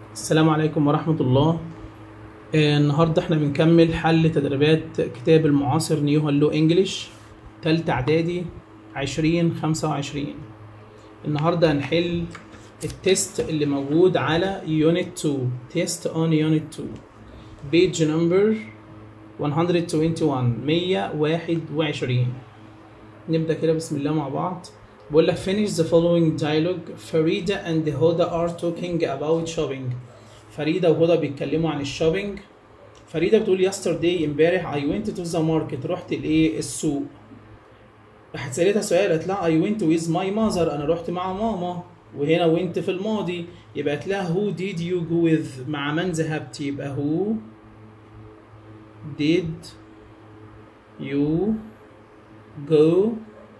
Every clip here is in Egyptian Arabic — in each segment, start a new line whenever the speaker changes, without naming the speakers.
السلام عليكم ورحمة الله آه، النهاردة احنا بنكمل حل تدريبات كتاب المعاصر نيو هلو انجليش تالتة اعدادي عشرين خمسة وعشرين النهاردة هنحل التيست اللي موجود على يونت 2 تيست اون يونت 2 بيج نمبر 121 121 نبدأ كده بسم الله مع بعض بقول لك finish the following dialogue فريدة and هدى are talking about shopping فريدة وهدى بيتكلموا عن الشوبينج فريدة بتقول yesterday امبارح I went to the market رحت الايه السوق راحت سألتها سؤال قالت لها I went with my mother أنا رحت مع ماما وهنا went في الماضي يبقى قالت لها who did you go with مع من ذهبت يبقى who did you go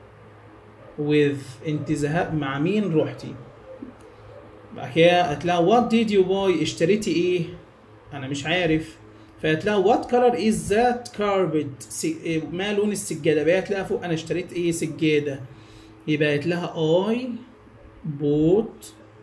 with انت ذهب مع مين رحتي بعد كده قالت لها what did you buy اشتريتي ايه انا مش عارف فقالت لها what color is that carpet سي... إيه، ما لون السجاده بقى قالت لها فوق انا اشتريت ايه سجاده يبقى قالت لها I bought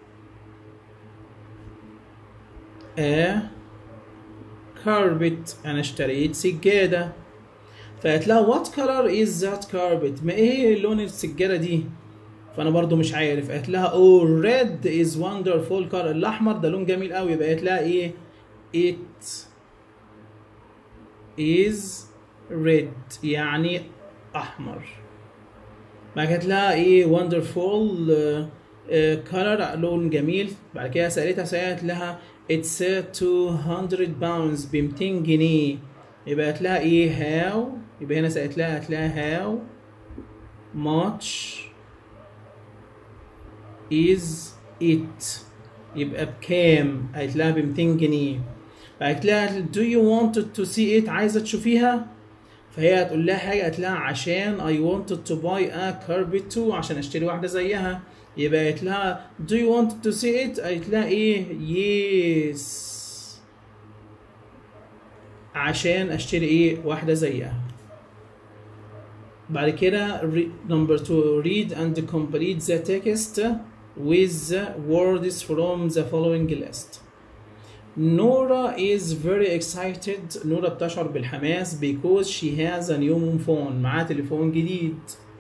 a carpet انا اشتريت سجاده فقالت لها وات كلر از ذات كاربت ما ايه لون السجاده دي فانا برضو مش عارف قالت لها او ريد از وندرفول كلر الاحمر ده لون جميل قوي يبقى قالت لها ايه it is red يعني احمر بعد كده قالت لها ايه وندرفول كلر لون جميل بعد كده سالتها سالت لها it's 200 pounds ب 200 جنيه يبقى قالت لها ايه هاو يبقى هنا سألت لها قالت لها هاو much is it يبقى بكام قالت لها ب 200 جنيه قالت لها do you want to see it عايزة تشوفيها فهي هتقول لها حاجة قالت لها عشان I wanted to buy a carpet too عشان اشتري واحدة زيها يبقى قالت لها do you want to see it قالت لها ايه yes عشان اشتري ايه واحده زيها بعد كده نمبر 2 read and complete the text with words from the following list Nora is very excited نورا بتشعر بالحماس because she has a new phone معاها تليفون جديد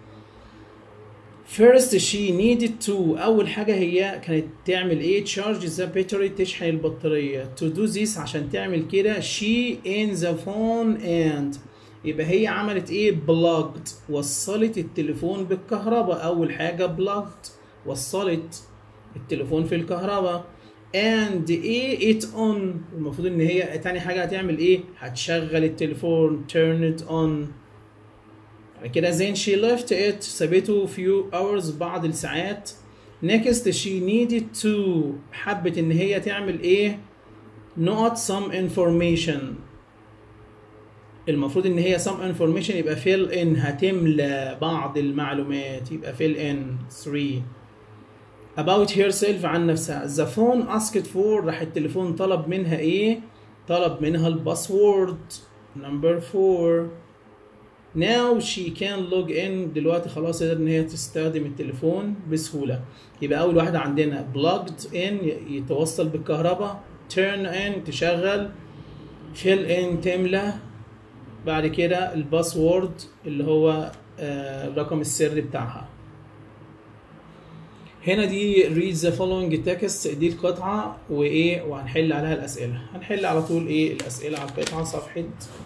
First she needed to أول حاجة هي كانت تعمل إيه charge the battery تشحن البطارية to do this عشان تعمل كده she in the phone and يبقى هي عملت إيه plugged وصلت التليفون بالكهرباء أول حاجة plugged وصلت التليفون في الكهرباء and ايه it on المفروض ان هي تاني حاجة هتعمل ايه هتشغل التليفون turn it on بعد كده then she left it سابته few hours بعض الساعات next she needed to حبت ان هي تعمل ايه not some information المفروض ان هي some information يبقى fill in هتملى بعض المعلومات يبقى fill in 3 about herself عن نفسها the phone asked for راح التليفون طلب منها ايه طلب منها الباسورد number 4 now she can log in دلوقتي خلاص قدر ان هي تستخدم التليفون بسهولة يبقى اول واحدة عندنا plugged in يتوصل بالكهرباء turn in تشغل fill in تملى بعد كده الباسورد اللي هو آه، الرقم السري بتاعها هنا دي read the following text دي القطعة وايه وهنحل عليها الأسئلة هنحل على طول ايه الأسئلة على القطعة صفحة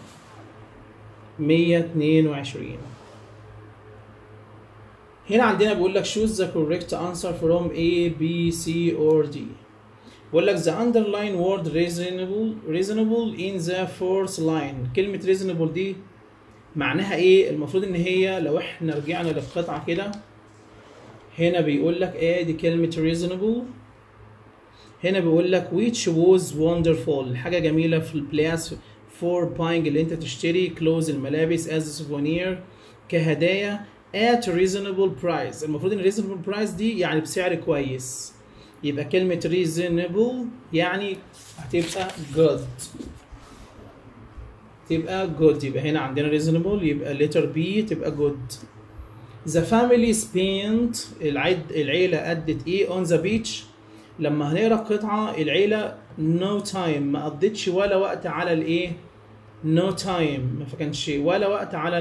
122 هنا عندنا بيقول لك choose the correct answer from A B C or D بيقول لك the underline word reasonable reasonable in the fourth line كلمة reasonable دي معناها ايه المفروض ان هي لو احنا رجعنا للقطعة كده هنا بيقول لك ايه دي كلمة reasonable هنا بيقول لك which was wonderful حاجة جميلة في البلاس for buying اللي انت تشتري كلوز الملابس as a souvenir كهدايا at reasonable price المفروض ان reasonable price دي يعني بسعر كويس يبقى كلمة reasonable يعني هتبقى good تبقى good يبقى هنا عندنا reasonable يبقى letter B تبقى good The family spent العد العيلة أدت إيه on the beach لما هنقرا القطعه العيله نو no تايم ما قضتش ولا وقت على الايه نو no تايم ما كانش ولا وقت على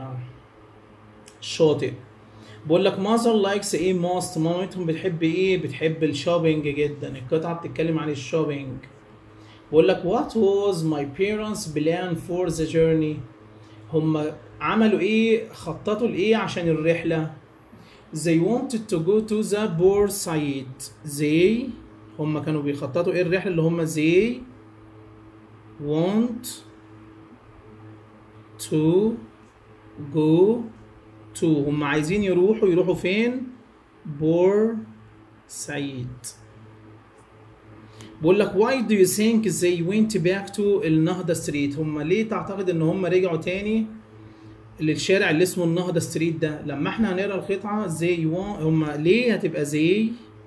الشاطئ بقول لك ماذر لايكس ايه موست مامتهم بتحب ايه بتحب الشوبينج جدا القطعه بتتكلم عن الشوبينج بقول لك what was my parents plan for the journey هم عملوا ايه خططوا لايه عشان الرحله they wanted to go to the Borside they هم كانوا بيخططوا ايه الرحله اللي هم they want to go to هم عايزين يروحوا يروحوا فين بورسعيد بقول لك why do you think they went back to النهضة ستريت هم ليه تعتقد ان هم رجعوا تاني للشارع اللي اسمه النهضة ستريت ده لما احنا هنقرا القطعة they want هم ليه هتبقى they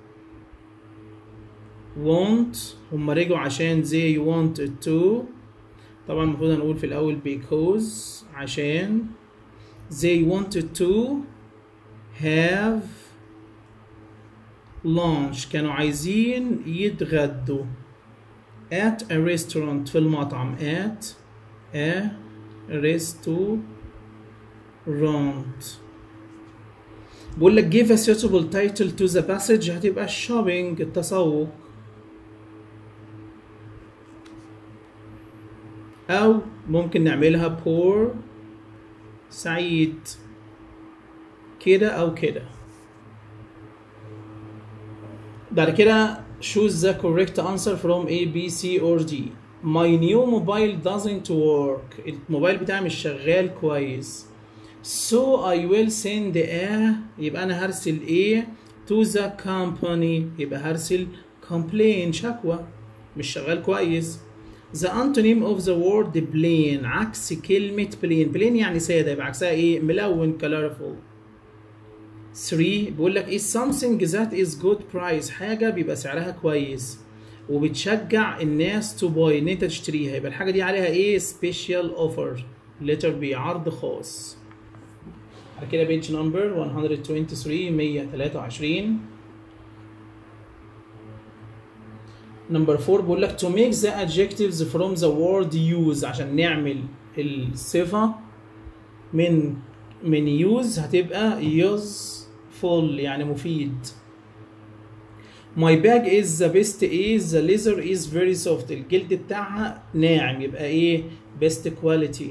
want هم رجعوا عشان they wanted to طبعا المفروض هنقول في الاول because عشان they wanted to have lunch كانوا عايزين يتغدوا at a restaurant في المطعم at a restaurant بقول لك give a suitable title to the passage هتبقى shopping التسوق أو ممكن نعملها poor سعيد كده أو كده بعد كده choose the correct answer from A, B, C or D My new mobile doesn't work الموبايل بتاعي مش شغال كويس So I will send a يبقى أنا هرسل A to the company يبقى هرسل complain شكوى مش شغال كويس The antonym of the word plain عكس كلمة plain plain يعني سادة يبقى عكسها ايه ملون colorful 3 بيقول لك is something that is good price حاجة بيبقى سعرها كويس وبتشجع الناس to buy ان انت تشتريها يبقى الحاجة دي عليها ايه special offer letter B عرض خاص بعد كده page number 123 123 نمبر 4 بيقول لك to make the adjectives from the word use عشان نعمل الصفة من من use هتبقى useful يعني مفيد My bag is the best is the leather is very soft الجلد بتاعها ناعم يبقى ايه best quality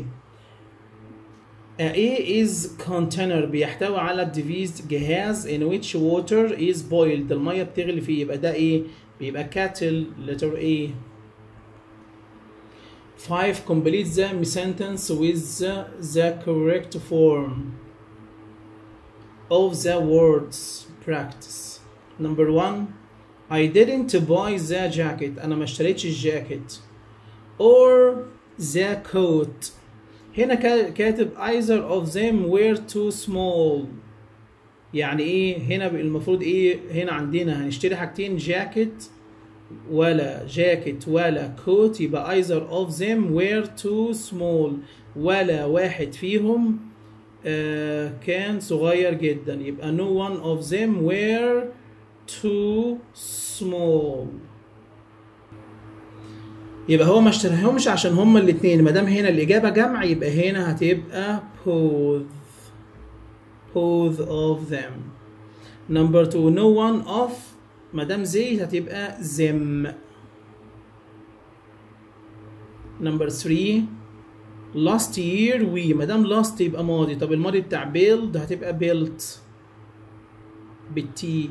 A is container بيحتوي على device جهاز in which water is boiled المية بتغلي فيه يبقى ده ايه بيبقى cattle letter A 5 complete the sentence with the, the correct form of the words practice number 1 I didn't buy the jacket أنا ما اشتريتش الجاكيت or the coat هنا كاتب either of them were too small يعني ايه هنا المفروض ايه هنا عندنا هنشتري حاجتين جاكيت ولا جاكيت ولا كوت يبقى either of them were too small ولا واحد فيهم آه كان صغير جدا يبقى no one of them were too small يبقى هو ما اشتراهمش عشان هما الاثنين ما دام هنا الاجابه جمع يبقى هنا هتبقى both both of them number two no one of ما دام زي هتبقى them number three last year we ما دام last يبقى ماضي طب الماضي بتاع build هتبقى built بالتي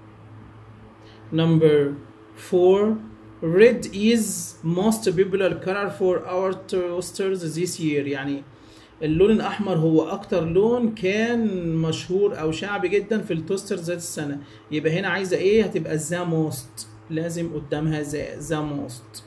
number four red is most popular color for our toasters this year يعني اللون الاحمر هو اكتر لون كان مشهور او شعبي جدا في التوستر ذات السنه يبقى هنا عايزه ايه هتبقى ذا موست لازم قدامها ذا ذا موست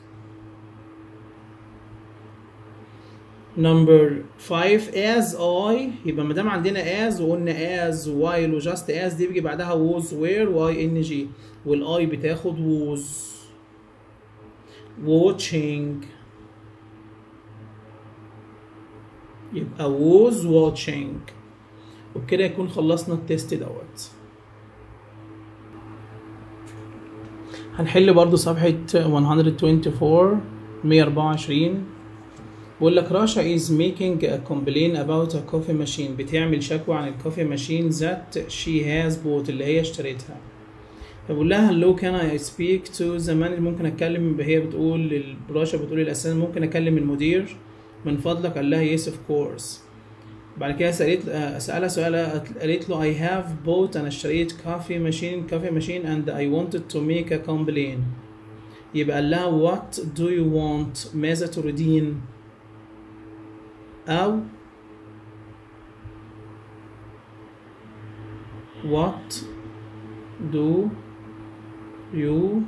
نمبر 5 as I يبقى ما دام عندنا as وقلنا as while وجاست as دي بيجي بعدها was where y n g والاي بتاخد was watching يبقى was watching وبكده يكون خلصنا التيست دوت هنحل برضو صفحة 124 124 بقول لك راشا is making a complaint about a coffee machine بتعمل شكوى عن الكوفي ماشين that she has bought اللي هي اشتريتها فبقول لها hello can I speak to the manager ممكن اتكلم هي بتقول راشا بتقول الاساسا ممكن اكلم المدير من فضلك قال لها yes of course بعد كده سألت سألها سؤال قالت له I have bought أنا اشتريت كافي ماشين كافي ماشين and I wanted to make a complaint يبقى قال لها what do you want ماذا تريدين أو what do you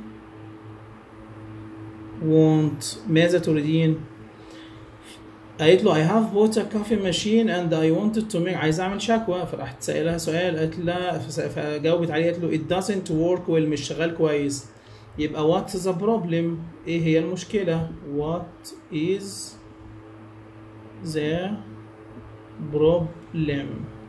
want ماذا تريدين قالت له I have bought a coffee machine and I wanted to make عايز اعمل شكوى فراحت سألها سؤال قالت لها فجاوبت عليه قالت له it doesn't work well مش شغال كويس يبقى what is the problem ايه هي المشكلة what is the problem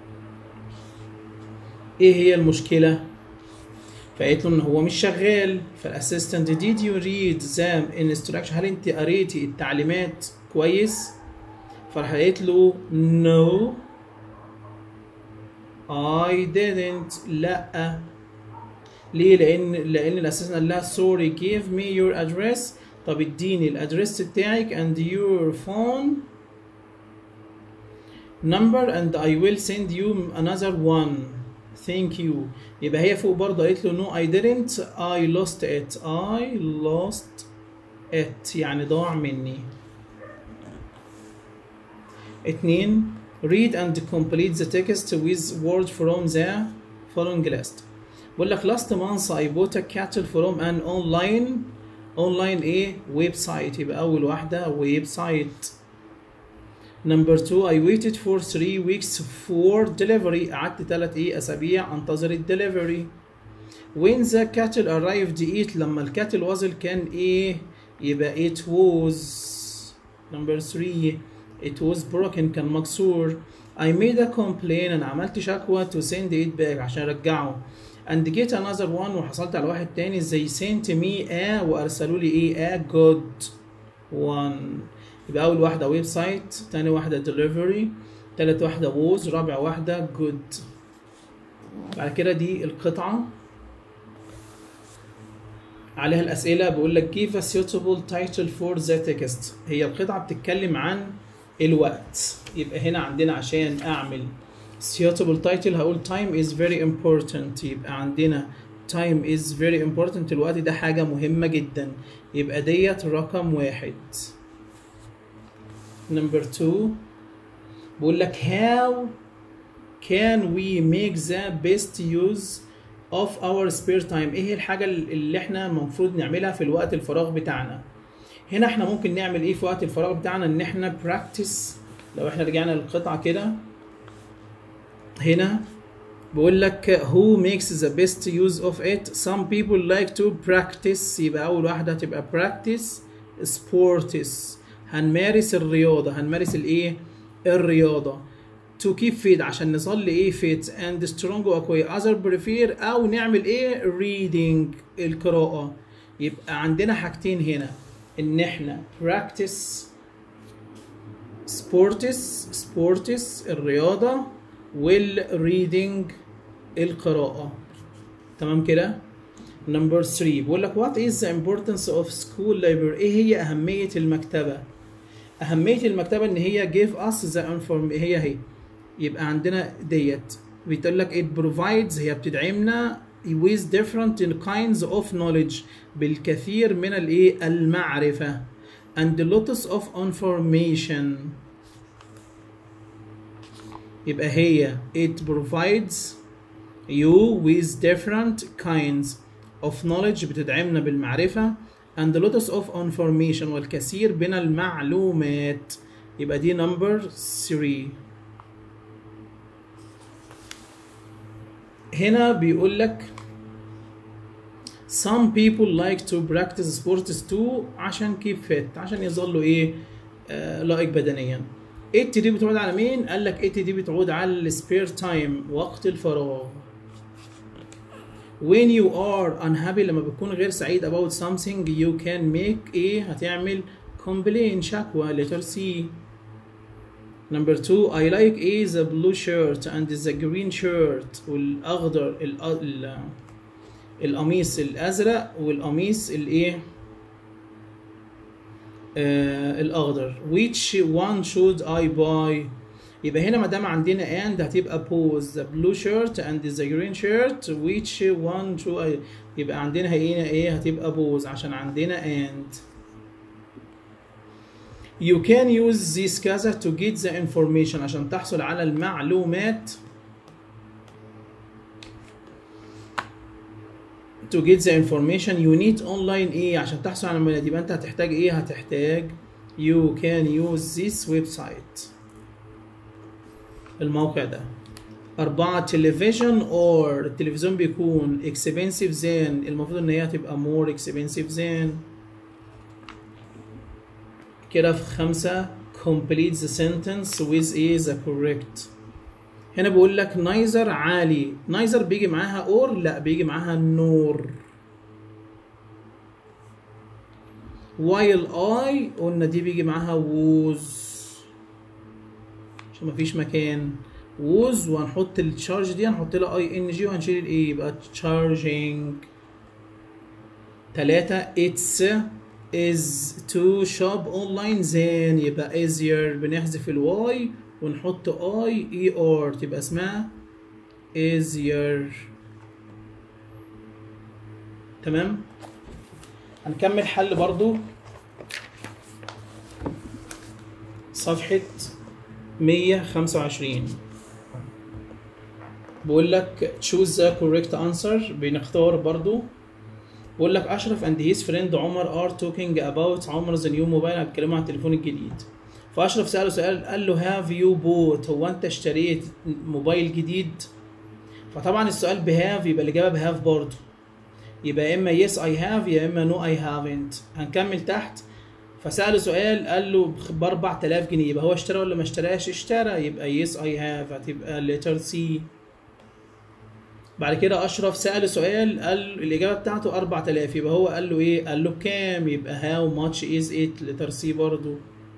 ايه هي المشكلة فقالت له ان هو مش شغال فالاسيستنت did you read the instruction هل انت قريتي التعليمات كويس فراح قالت له no I didn't لا ليه لان لان الاساسا قال لها sorry give me your address طب اديني الادرس بتاعك and your phone number and I will send you another one thank you يبقى هي فوق برضه قالت له no I didn't I lost it I lost it يعني ضاع مني اتنين read and complete the text with words from the following list بقول لك last month I bought a cattle from an online online ايه ويب سايت يبقى اول واحده ويب سايت Number two, I waited for three weeks for delivery. قعدت تلات ايه اسابيع انتظر الدليفري. When the cattle arrived it لما الكاتل وصل كان ايه؟ يبقى it was number three it was broken كان مكسور. I made a complaint انا عملت شكوى to send it back عشان ارجعه. And get another one وحصلت على واحد تاني they sent me a وارسلوا لي ايه a good one. يبقى أول واحدة ويب سايت تاني واحدة دليفري تالت واحدة ووز رابع واحدة جود بعد كده دي القطعة عليها الأسئلة بيقول لك give a suitable title for the text هي القطعة بتتكلم عن الوقت يبقى هنا عندنا عشان أعمل suitable title هقول time is very important يبقى عندنا time is very important الوقت ده حاجة مهمة جدا يبقى ديت رقم واحد number two بقول لك how can we make the best use of our spare time ايه الحاجة اللي احنا المفروض نعملها في الوقت الفراغ بتاعنا هنا احنا ممكن نعمل ايه في وقت الفراغ بتاعنا ان احنا practice لو احنا رجعنا للقطعة كده هنا بقول لك who makes the best use of it some people like to practice يبقى اول واحدة هتبقى practice sports هنمارس الرياضة هنمارس الايه الرياضة to keep fit عشان نظل ايه fit and strong واقوياء other prefer او نعمل ايه reading القراءة يبقى عندنا حاجتين هنا ان احنا practice sports sports الرياضة والreading القراءة تمام كده نمبر 3 بيقول لك what is the importance of school library ايه هي اهمية المكتبة اهمية المكتبة ان هي give us the inform هي هي يبقى عندنا ديت بتقول لك it provides هي بتدعمنا with different kinds of knowledge بالكثير من الايه المعرفة and lots of information يبقى هي it provides you with different kinds of knowledge بتدعمنا بالمعرفة and lots of information والكثير من المعلومات يبقى دي number 3 هنا بيقول لك some people like to practice sports too عشان keep fit عشان يظلوا ايه آه لائق بدنيا it دي بتعود على مين قال لك it دي بتعود على السبير تايم وقت الفراغ when you are unhappy لما بتكون غير سعيد about something you can make ايه هتعمل complain شكوى letter C number two I like a the blue shirt and the green shirt والأخضر ال ال القميص الأزرق والقميص الإيه آه الأخضر which one should I buy يبقى هنا ما دام عندنا and هتبقى pose the blue shirt and the green shirt which one should I يبقى عندنا هنا ايه هتبقى pose عشان عندنا and you can use this كذا to get the information عشان تحصل على المعلومات to get the information you need online ايه عشان تحصل على المعلومات يبقى انت هتحتاج ايه هتحتاج you can use this website الموقع ده أربعة تلفزيون or التلفزيون بيكون expensive than المفروض إن هي هتبقى more expensive than كده في خمسة complete the sentence with a the correct هنا بقول لك neither عالي neither بيجي معاها or لا بيجي معاها نور while I قلنا دي بيجي معاها was عشان مفيش مكان was وهنحط التشارج دي هنحط لها اي ان جي وهنشيل الاي يبقى charging تلاتة it's is to shop online then يبقى easier بنحذف الواي ونحط اي اي ار تبقى اسمها easier تمام هنكمل حل برضو صفحة 125 بقول لك choose the correct answer بنختار برضو بقول لك اشرف and his friend عمر are talking about عمر the new mobile بيتكلموا عن التليفون الجديد فاشرف ساله سؤال قال له have you bought هو انت اشتريت موبايل جديد فطبعا السؤال بهاف يبقى الاجابه بهاف برضه يبقى يا اما yes I have يا اما no I haven't هنكمل تحت فسأله سؤال قال له ب 4000 جنيه يبقى هو اشترى ولا ما اشتراش اشترى يبقى yes I have هتبقى letter C بعد كده اشرف سأله سؤال قال الاجابه بتاعته 4000 يبقى هو قال له ايه قال له بكام يبقى how much is it letter C برضو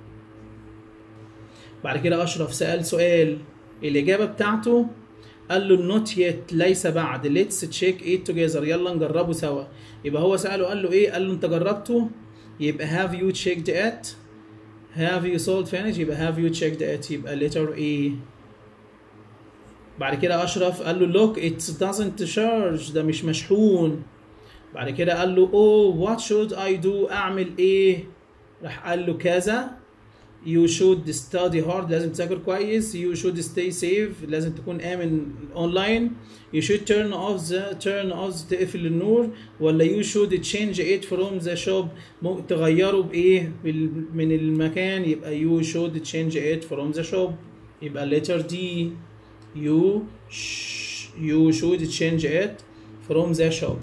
بعد كده اشرف سأل سؤال الاجابه بتاعته قال له not yet ليس بعد let's check it together يلا نجربه سوا يبقى هو سأله قال له ايه قال له انت جربته يبقى have you checked it have you sold finish يبقى have you checked it يبقى letter A بعد كده اشرف قال له look it doesn't charge ده مش مشحون بعد كده قال له oh what should I do اعمل ايه راح قال له كذا you should study hard لازم تذاكر كويس you should stay safe لازم تكون آمن online you should turn off the turn off تقفل النور ولا you should change it from the shop ممكن تغيره بإيه بال- من المكان يبقى you should change it from the shop يبقى letter D you sh you should change it from the shop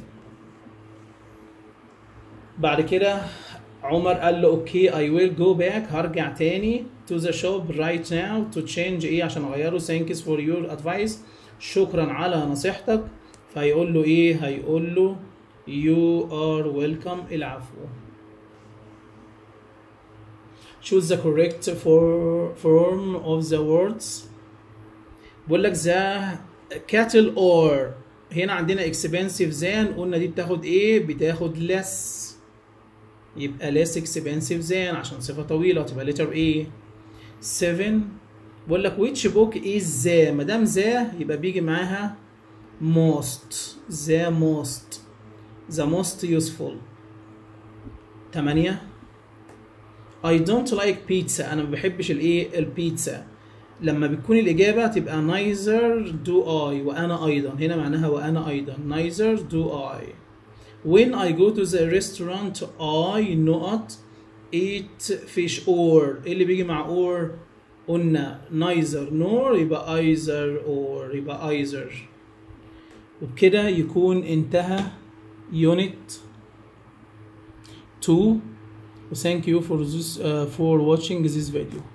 بعد كده عمر قال له اوكي I will go back هرجع تاني to the shop right now to change ايه عشان اغيره thanks for your advice شكرا على نصيحتك فهيقول له ايه هيقول له you are welcome العفو choose the correct for form of the words بقول لك the cattle or هنا عندنا expensive than قلنا دي بتاخد ايه بتاخد less يبقى less expensive than عشان صفة طويلة تبقى letter A 7 بقول لك which book is the ما دام the يبقى بيجي معاها most the most the most useful 8 I don't like pizza أنا ما بحبش الإيه البيتزا لما بتكون الإجابة تبقى neither do I وأنا أيضا هنا معناها وأنا أيضا neither do I when I go to the restaurant I not eat fish or إيه اللي بيجي مع or قلنا neither nor يبقى either or يبقى either وبكده يكون انتهى unit 2 thank you for this uh, for watching this video